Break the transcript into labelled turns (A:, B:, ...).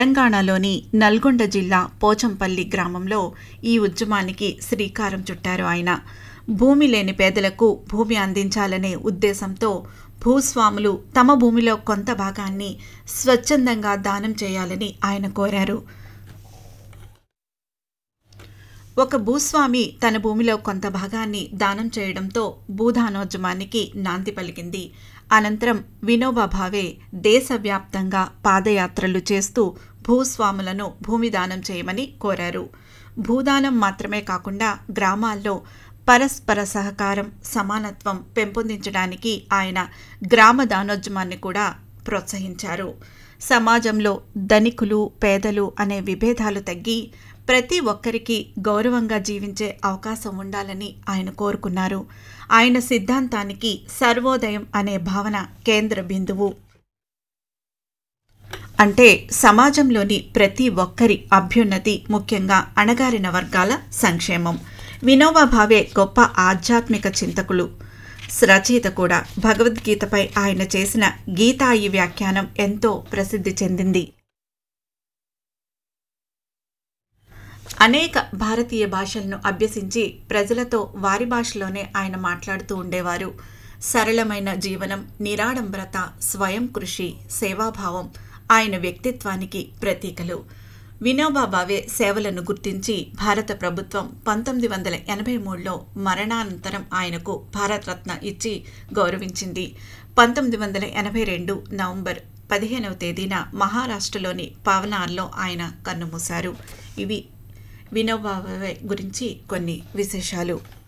A: తెలంగాణలోని నల్గొండ జిల్లా పోచంపల్లి గ్రామంలో ఈ ఉద్యమానికి శ్రీకారం చుట్టారు ఆయన భూమి లేని పేదలకు భూమి అందించాలనే ఉద్దేశంతో భూస్వాములు తమ భూమిలో కొంత భాగాన్ని స్వచ్ఛందంగా దానం చేయాలని ఆయన కోరారు ఒక భూస్వామి తన భూమిలో కొంత భాగాన్ని దానం చేయడంతో భూదానోద్యమానికి నాంది పలికింది అనంతరం వినోబా భావే దేశవ్యాప్తంగా పాదయాత్రలు చేస్తూ భూస్వాములను భూమి దానం చేయమని కోరారు భూదానం మాత్రమే కాకుండా గ్రామాల్లో పరస్పర సహకారం సమానత్వం పెంపొందించడానికి ఆయన గ్రామ దానోద్యమాన్ని కూడా ప్రోత్సహించారు సమాజంలో ధనికులు పేదలు అనే విభేదాలు తగ్గి ప్రతి ఒక్కరికి గౌరవంగా జీవించే అవకాశం ఉండాలని ఆయన కోరుకున్నారు ఆయన సిద్ధాంతానికి సర్వోదయం అనే భావన కేంద్ర బిందువు అంటే సమాజంలోని ప్రతి ఒక్కరి అభ్యున్నతి ముఖ్యంగా అణగారిన వర్గాల సంక్షేమం వినోబా భావే గొప్ప ఆధ్యాత్మిక చింతకులు రచయిత కూడా భగవద్గీతపై ఆయన చేసిన గీతాయి వ్యాఖ్యానం ఎంతో ప్రసిద్ధి చెందింది అనేక భారతీయ భాషలను అభ్యసించి ప్రజలతో వారి భాషలోనే ఆయన మాట్లాడుతూ ఉండేవారు సరళమైన జీవనం నిరాడంబరత స్వయం కృషి సేవాభావం ఆయన వ్యక్తిత్వానికి ప్రతీకలు వినోబా భావే సేవలను గుర్తించి భారత ప్రభుత్వం పంతొమ్మిది వందల ఎనభై మూడులో మరణానంతరం ఆయనకు భారతరత్న ఇచ్చి గౌరవించింది పంతొమ్మిది వందల ఎనభై రెండు నవంబర్ పదిహేనవ తేదీన మహారాష్ట్రలోని పవనార్లో ఆయన కన్నుమూశారు ఇవి వినోబా భావే గురించి కొన్ని విశేషాలు